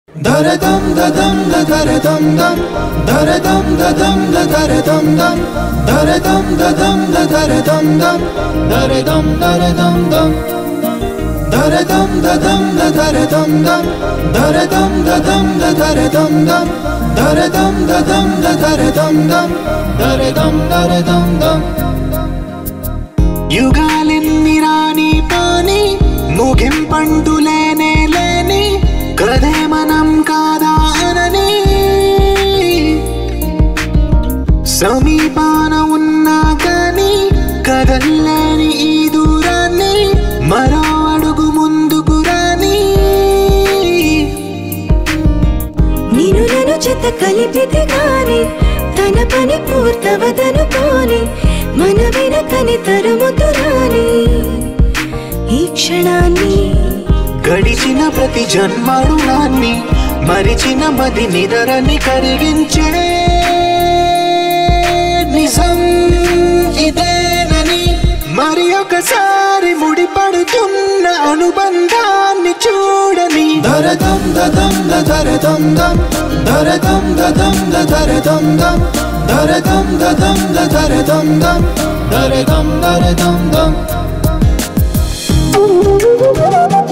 దరదం దదం దరదం దం దరదం దదం దరదం దం దరదం దదం దరదం దం దరదం దరదం దం దరదం దదం దరదం దం దరదం దదం దరదం దం దరదం దదం దరదం దం దరదం దరదం దం యుగాలెన్ని రాని పాని ముగింపంటూ లేనే లేని కథే మనం కాదా అనని సమీపాన ఉన్నా కానీ కదల్లేని ఈ దూరాన్ని మరో అడుగు ముందుకు రాని నేను నన్ను చెత్త కలిపితే గాని తన పని పూర్తవదనుకోని మన వెనకని తరుముతురాని ఈ క్షణాన్ని గడిచిన ప్రతి జన్మరుణాన్ని మరిచిన మది నిదరని కరిగించే నిజం ఇదేనని మరి ఒకసారి ముడిపడుతున్న అనుబంధాన్ని చూడని దరదం దదం దరదం దం దరదం దదం దరదం దం దరదం దదం దరదం దం దరదం దరదం దం